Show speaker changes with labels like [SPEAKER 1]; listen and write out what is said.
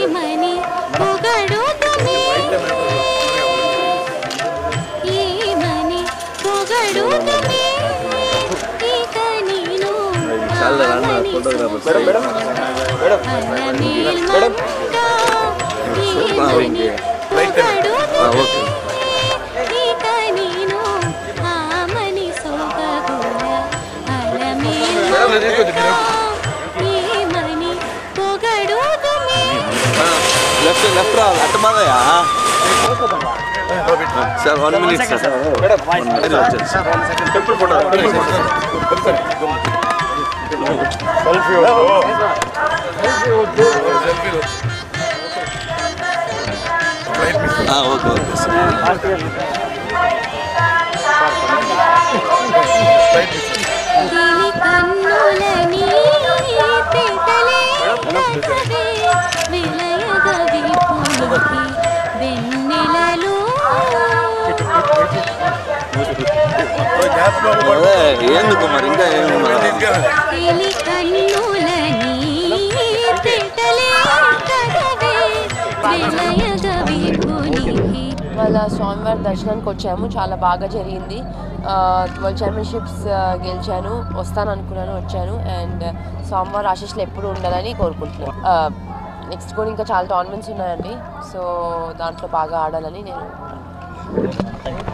[SPEAKER 1] ఏమని పొగడుదుమే ఏమని పొగడుదుమే ఇక నేను
[SPEAKER 2] చాలా రాన్న
[SPEAKER 1] ఆమని
[SPEAKER 2] ఫోటోగ్రాఫర్స్
[SPEAKER 1] అన్నమేల్మంట ఏమని
[SPEAKER 2] ఆ, ఓకే
[SPEAKER 1] ఇక నేను ఆమని సొగగుల అలమేల్మంట ఏమని పొగడుదుమే
[SPEAKER 2] లెఫ్ట్ లెఫ్ట్ రావాలి అట్ట మాదయ్యా sir one minute sir one minute వచ్చేది సార్ ఆ, ఓకే ఓకే సార్
[SPEAKER 1] దీని కన్నులని పెదలే కదవే విలయగ విపులకి వెన్నెలలో
[SPEAKER 2] అదే ఎందుకు మరి ఇంకా ఏమి
[SPEAKER 1] దీని కన్నులని పెదలే కదవే విలయగ విపులకి
[SPEAKER 3] వాళ్ళ స్వామివారి దర్శనానికి వచ్చాము చాలా బాగా జరిగింది వరల్డ్ ఛాంపియన్షిప్స్ గెలిచాను వస్తాను అనుకున్నాను వచ్చాను అండ్ స్వామివారి ఆశీస్సులు ఎప్పుడు ఉండాలని కోరుకుంటున్నాను నెక్స్ట్ కూడా ఇంకా చాలా టోర్నమెంట్స్ ఉన్నాయండి సో దాంట్లో బాగా ఆడాలని నేను